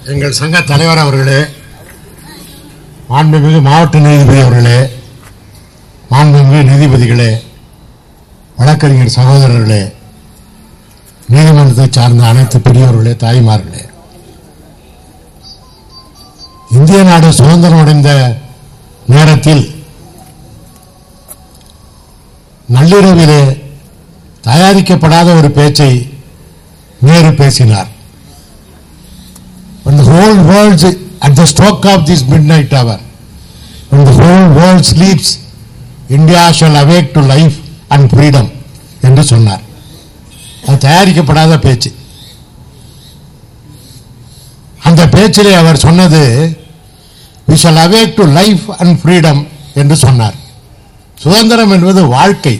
எங்கள் சங்க தலைவர் அவர்களே மாண்புமிகு மாவட்ட நீதிபதி அவர்களே மாண்புமிகு நீதிபதிகளே வழக்கறிஞர் சகோதரர்களே நீதிமன்றத்தை சார்ந்த அனைத்து பெரியவர்களே தாய்மார்களே இந்திய நாடு சுதந்திரம் அடைந்த நேரத்தில் நள்ளிரவிலே தயாரிக்கப்படாத ஒரு பேச்சை நேரு பேசினார் when the whole world at the stroke of this midnight hour when the whole world sleeps india shall awake to life and freedom என்று சொன்னார் அது தயாரிக்கப்படாத பேச்சு அந்த பேச்சிலே அவர் சொன்னது we shall awake to life and freedom என்று சொன்னார் சுதந்திரம் என்பது வாழ்க்கை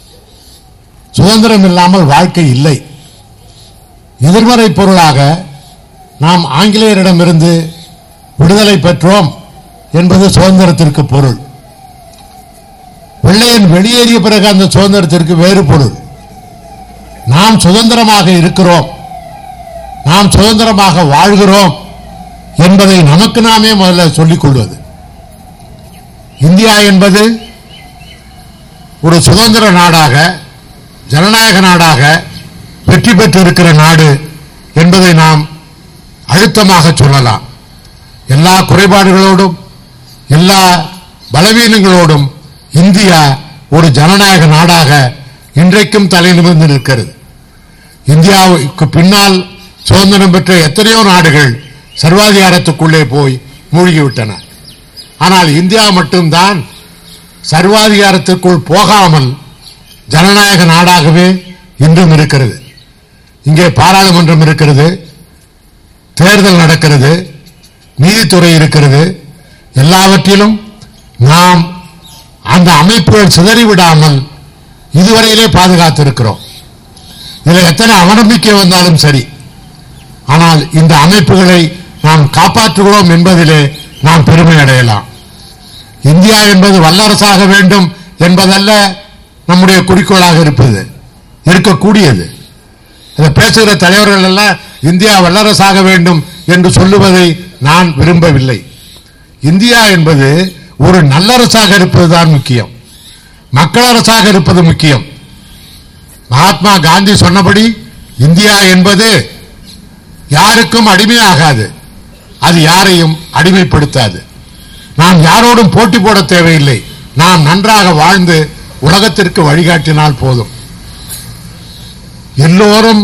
சுதந்திரம் இல்லாமல் வாழ்க்கை இல்லை எதிர்மறை பொருளாக நாம் ஆங்கிலேயரிடமிருந்து விடுதலை பெற்றோம் என்பது சுதந்திரத்திற்கு பொருள் வெள்ளையன் வெளியேறிய பிறகு அந்த சுதந்திரத்திற்கு வேறு பொருள் நாம் சுதந்திரமாக இருக்கிறோம் நாம் சுதந்திரமாக வாழ்கிறோம் என்பதை நமக்கு நாமே முதல்ல சொல்லிக் கொள்வது இந்தியா என்பது ஒரு சுதந்திர நாடாக ஜனநாயக நாடாக வெற்றி பெற்றிருக்கிற நாடு என்பதை நாம் அழுத்தமாக சொல்லலாம் எல்லா குறைபாடுகளோடும் எல்லா பலவீனங்களோடும் இந்தியா ஒரு ஜனநாயக நாடாக இன்றைக்கும் தலை நிமிர்ந்து நிற்கிறது இந்தியாவுக்கு பின்னால் சுதந்திரம் பெற்ற எத்தனையோ நாடுகள் சர்வாதிகாரத்துக்குள்ளே போய் மூழ்கிவிட்டன ஆனால் இந்தியா மட்டும்தான் சர்வாதிகாரத்திற்குள் போகாமல் ஜனநாயக நாடாகவே இன்றும் இருக்கிறது இங்கே பாராளுமன்றம் இருக்கிறது தேர்தல் நடக்கிறது நீதித்துறை இருக்கிறது எல்லாவற்றிலும் நாம் அந்த அமைப்புகள் சிதறிவிடாமல் இதுவரையிலே பாதுகாத்திருக்கிறோம் இதில் எத்தனை அவநம்பிக்கை வந்தாலும் சரி ஆனால் இந்த அமைப்புகளை நாம் காப்பாற்றுகிறோம் என்பதிலே நாம் பெருமை அடையலாம் இந்தியா என்பது வல்லரசாக வேண்டும் என்பதல்ல நம்முடைய குறிக்கோளாக இருப்பது இருக்கக்கூடியது இதை பேசுகிற தலைவர்கள் எல்லாம் இந்தியா வல்லரசாக வேண்டும் என்று சொல்லுவதை நான் விரும்பவில்லை இந்தியா என்பது ஒரு நல்லரசாக இருப்பதுதான் முக்கியம் மக்களரசாக இருப்பது முக்கியம் மகாத்மா காந்தி சொன்னபடி இந்தியா என்பது யாருக்கும் அடிமையாகாது அது யாரையும் அடிமைப்படுத்தாது நாம் யாரோடும் போட்டி போட தேவையில்லை நாம் நன்றாக வாழ்ந்து உலகத்திற்கு வழிகாட்டினால் போதும் எல்லோரும்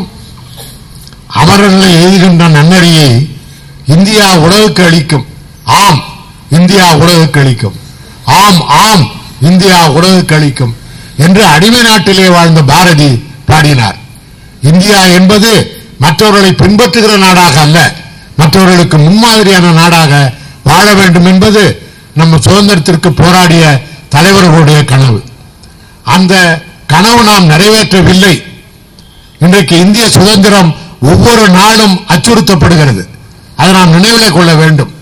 அமரர்களை எழுதுகின்ற நன்னறியை இந்தியா உலகுக்கு அளிக்கும் ஆம் இந்தியா உலகுக்கு அளிக்கும் ஆம் ஆம் இந்தியா உலகுக்கு அளிக்கும் என்று அடிமை நாட்டிலே வாழ்ந்த பாரதி பாடினார் இந்தியா என்பது மற்றவர்களை பின்பற்றுகிற நாடாக அல்ல மற்றவர்களுக்கு முன்மாதிரியான நாடாக வாழ வேண்டும் என்பது நம்ம சுதந்திரத்திற்கு போராடிய தலைவர்களுடைய கனவு அந்த கனவு நாம் நிறைவேற்றவில்லை இன்றைக்கு இந்திய சுதந்திரம் ஒவ்வொரு நாளும் அச்சுறுத்தப்படுகிறது அதை நாம் நினைவில் கொள்ள வேண்டும்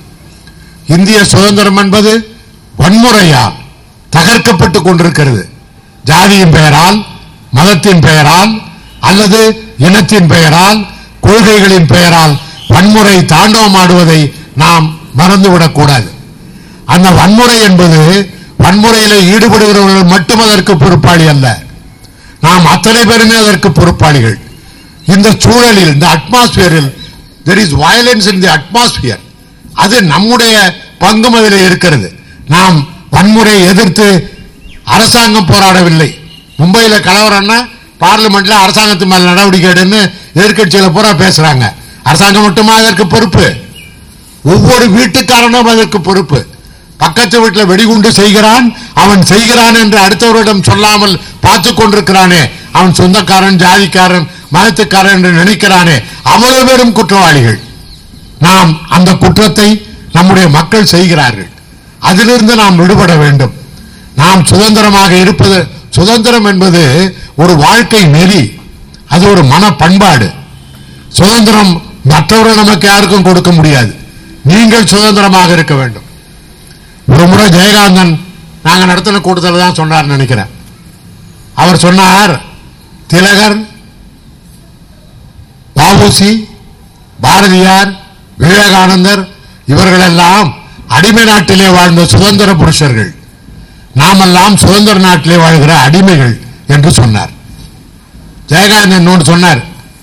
இந்திய சுதந்திரம் என்பது வன்முறையால் தகர்க்கப்பட்டுக் கொண்டிருக்கிறது ஜாதியின் பெயரால் மதத்தின் பெயரால் அல்லது இனத்தின் பெயரால் கொள்கைகளின் பெயரால் வன்முறை தாண்டவமாடுவதை நாம் மறந்துவிடக் கூடாது அந்த வன்முறை என்பது வன்முறையில் ஈடுபடுகிறவர்கள் மட்டும் அதற்கு பொறுப்பாளி அல்ல நாம் அத்தனை பேருமே அதற்கு பொறுப்பாளிகள் இந்த சூழலில் இந்த அட்மாஸ்பியரில் there is violence in the atmosphere அது நம்முடைய பங்கும் அதில் இருக்கிறது நாம் வன்முறையை எதிர்த்து அரசாங்கம் போராடவில்லை மும்பையில கலவரம்னா பார்லிமெண்ட்ல அரசாங்கத்து மேல நடவடிக்கை எடுன்னு எதிர்க்கட்சியில பூரா பேசுறாங்க அரசாங்கம் மட்டுமா அதற்கு பொறுப்பு ஒவ்வொரு வீட்டுக்காரனும் அதற்கு பொறுப்பு பக்கத்து வீட்டில் வெடிகுண்டு செய்கிறான் அவன் செய்கிறான் என்று அடுத்தவரிடம் சொல்லாமல் பார்த்து கொண்டிருக்கிறானே அவன் சொந்தக்காரன் ஜாதிக்காரன் மதத்துக்காரன் என்று நினைக்கிறானே அவ்வளவு பேரும் குற்றவாளிகள் நாம் அந்த குற்றத்தை நம்முடைய மக்கள் செய்கிறார்கள் அதிலிருந்து நாம் விடுபட வேண்டும் நாம் சுதந்திரமாக இருப்பது சுதந்திரம் என்பது ஒரு வாழ்க்கை நெறி அது ஒரு மன பண்பாடு சுதந்திரம் மற்றவர்கள் நமக்கு யாருக்கும் கொடுக்க முடியாது நீங்கள் சுதந்திரமாக இருக்க வேண்டும் ஒரு முறை ஜெயகாந்தன் நாங்க நடத்தின கூட்டத்தில் தான் சொன்னார் நினைக்கிறேன் அவர் சொன்னார் திலகர் வாவுசி பாரதியார் விவேகானந்தர் இவர்களெல்லாம் அடிமை நாட்டிலே வாழ்ந்த சுதந்திர புருஷர்கள் நாமெல்லாம் சுதந்திர நாட்டிலே வாழ்கிற அடிமைகள் என்று சொன்னார் ஜெயகாந்தன் இன்னொன்று சொன்னார்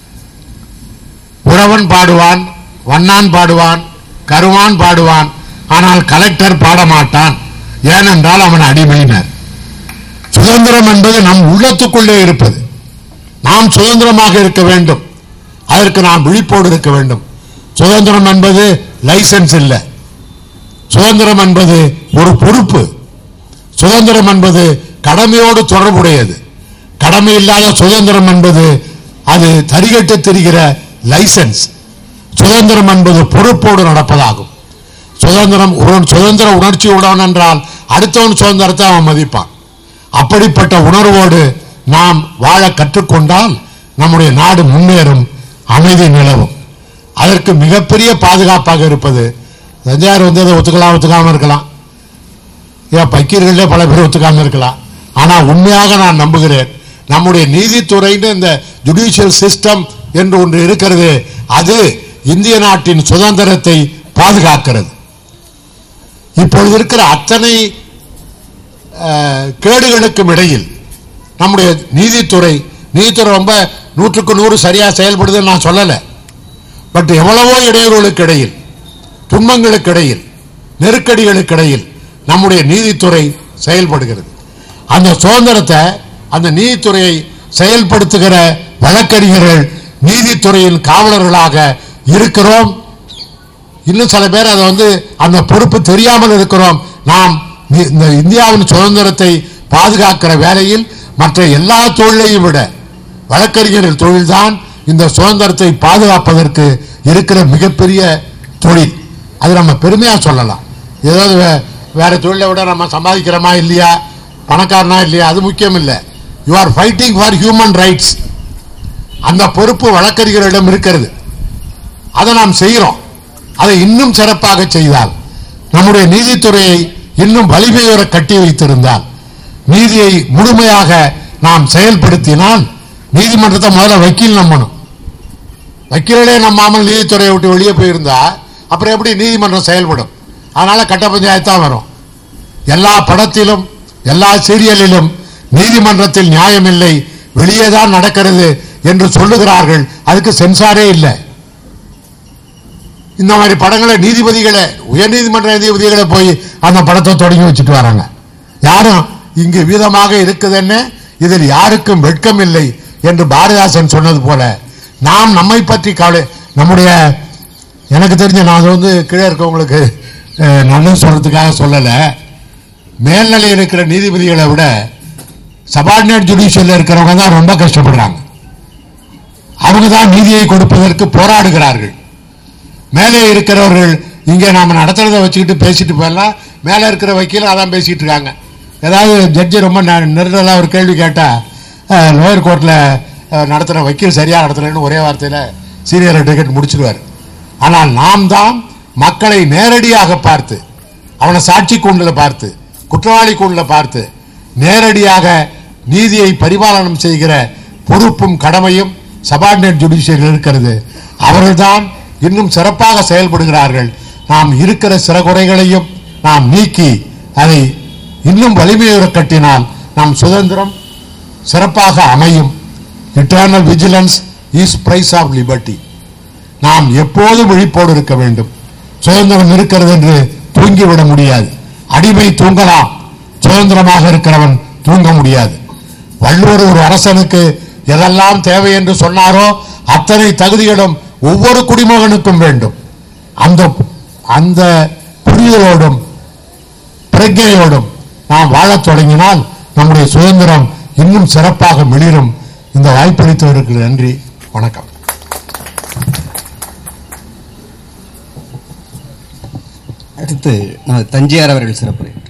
உழவன் பாடுவான் வண்ணான் பாடுவான் கருவான் பாடுவான் ஆனால் கலெக்டர் பாடமாட்டான் ஏனென்றால் அவன் அடிமையினர் சுதந்திரம் என்பது நம் உள்ளத்துக்குள்ளே இருப்பது நாம் சுதந்திரமாக இருக்க வேண்டும் அதற்கு நாம் விழிப்போடு இருக்க வேண்டும் சுதந்திரம் என்பது லைசன்ஸ் இல்லை சுதந்திரம் என்பது ஒரு பொறுப்பு சுதந்திரம் என்பது கடமையோடு தொடர்புடையது கடமை இல்லாத சுதந்திரம் என்பது அது தரிகட்டு திரிகிற லைசன்ஸ் சுதந்திரம் என்பது பொறுப்போடு நடப்பதாகும் சுதந்திரம் ஒரு சுதந்திர உணர்ச்சி உடையவன் என்றால் அடுத்தவன் சுதந்திரத்தை அவன் மதிப்பான் அப்படிப்பட்ட உணர்வோடு நாம் வாழ கற்றுக்கொண்டால் நம்முடைய நாடு முன்னேறும் அமைதி நிலவும் அதற்கு மிகப்பெரிய பாதுகாப்பாக இருப்பது தஞ்சாவூர் வந்து அதை ஒத்துக்கலாம் ஒத்துக்காம இருக்கலாம் ஏன் பக்கீர்களே பல பேர் ஒத்துக்காம இருக்கலாம் ஆனா உண்மையாக நான் நம்புகிறேன் நம்முடைய நீதித்துறைன்னு இந்த ஜுடிஷியல் சிஸ்டம் என்று ஒன்று இருக்கிறது அது இந்திய நாட்டின் சுதந்திரத்தை பாதுகாக்கிறது இப்பொழுது இருக்கிற அத்தனை அஹ், கேடுகளுக்கும் இடையில் நம்முடைய நீதித்துறை நீதித்துறை ரொம்ப நூற்றுக்கு நூறு சரியா செயல்படுதுன்னு நான் சொல்லலை பட் எவ்வளவோ இடையூறுகளுக்கு இடையில் துன்பங்களுக்கு இடையில் நெருக்கடிகளுக்கு இடையில் நம்முடைய நீதித்துறை செயல்படுகிறது அந்த சுதந்திரத்தை அந்த நீதித்துறையை செயல்படுத்துகிற வழக்கறிஞர்கள் நீதித்துறையின் காவலர்களாக இருக்கிறோம் இன்னும் சில பேர் அதை வந்து அந்த பொறுப்பு தெரியாமல் இருக்கிறோம் நாம் இ- இந்த இந்தியாவின் சுதந்திரத்தை பாதுகாக்கிற வேலையில் மற்ற எல்லா தொழிலையும் விட வழக்கறிஞர்கள் தொழில்தான் இந்த சுதந்திரத்தை பாதுகாப்பதற்கு இருக்கிற மிகப்பெரிய தொழில் அது நம்ம பெருமையா சொல்லலாம் ஏதாவது வே- வேற தொழிலை விட நம்ம சம்பாதிக்கிறோமா இல்லையா பணக்காரனா இல்லையா அது முக்கியம் இல்லை you are fighting for human rights அந்த பொறுப்பு வழக்கறிஞர்களிடம் இருக்கிறது அதை நாம் செய்கிறோம் அதை இன்னும் சிறப்பாக செய்தால் நம்முடைய நீதித்துறையை இன்னும் வலிமையுற கட்டி வைத்திருந்தால் நீதியை முழுமையாக நாம் செயல்படுத்தினால் நீதிமன்றத்தை முதல்ல வக்கீல் நம்பணும் வக்கீலே நம்பாமல் நீதித்துறையை விட்டு வெளியே போயிருந்தா அப்புறம் எப்படி நீதிமன்றம் செயல்படும் அதனால கட்ட பஞ்சாயத்து தான் வரும் எல்லா படத்திலும் எல்லா சீரியலிலும் நீதிமன்றத்தில் நியாயம் இல்லை வெளியே தான் நடக்கிறது என்று சொல்லுகிறார்கள் அதுக்கு சென்சாரே இல்லை இந்த மாதிரி படங்களை நீதிபதிகளை உயர்நீதிமன்ற நீதிபதிகளை போய் அந்த படத்தை தொடங்கி வச்சுட்டு வராங்க யாரும் இங்கு வீதமாக இருக்குதுன்னு இதில் யாருக்கும் வெட்கம் இல்லை என்று பாரதிதாசன் சொன்னது போல நாம் நம்மை பற்றி கவலை நம்முடைய எனக்கு தெரிஞ்ச நான் அது வந்து கீழே இருக்கவங்களுக்கு அஹ், நல்லது சொல்றதுக்காக சொல்லலை மேல்நிலை இருக்கிற நீதிபதிகளை விட சபார்டினேட் ஜுடிஷியல் இருக்கிறவங்க தான் ரொம்ப கஷ்டப்படுறாங்க அவங்க தான் நீதியை கொடுப்பதற்கு போராடுகிறார்கள் மேலே இருக்கிறவர்கள் இங்கே நாம நடத்துறதை வச்சுக்கிட்டு பேசிட்டு போயிடலாம் மேலே இருக்கிற வக்கீலும் அதான் பேசிட்டு இருக்காங்க ஏதாவது ஜட்ஜி ரொம்ப ந- நெருடலா ஒரு கேள்வி கேட்டா லோயர் கோர்ட்டில் நடத்துகிற வக்கீல் சரியா நடத்துறேன்னு ஒரே வார்த்தையில் சீனியர் அட்வொகேட் முடிச்சிருவார் ஆனால் நாம் தான் மக்களை நேரடியாக பார்த்து அவனை சாட்சி கூண்டில் பார்த்து குற்றவாளி கூண்டில் பார்த்து நேரடியாக நீதியை பரிபாலனம் செய்கிற பொறுப்பும் கடமையும் சபார்டினேட் ஜுடிஷியல் இருக்கிறது அவர்கள்தான் இன்னும் சிறப்பாக செயல்படுகிறார்கள் நாம் இருக்கிற சில குறைகளையும் நாம் நீக்கி அதை இன்னும் வலிமையுற கட்டினால் நம் சுதந்திரம் சிறப்பாக அமையும் eternal vigilance is price of liberty நாம் எப்போதும் விழிப்போடு இருக்க வேண்டும் சுதந்திரம் இருக்கிறது என்று தூங்கிவிட முடியாது அடிமை தூங்கலாம் சுதந்திரமாக இருக்கிறவன் தூங்க முடியாது வள்ளுவர் ஒரு அரசனுக்கு எதெல்லாம் தேவை என்று சொன்னாரோ அத்தனை தகுதிகளும் ஒவ்வொரு குடிமகனுக்கும் வேண்டும் அந்த அந்த புரிதலோடும் பிரஜையோடும் நாம் வாழத் தொடங்கினால் நம்முடைய சுதந்திரம் இன்னும் சிறப்பாக மிளிரும் இந்த வாய்ப்பளித்தவருக்கு நன்றி வணக்கம் அடுத்து நமது தஞ்சியார் அவர்கள் சிறப்புரை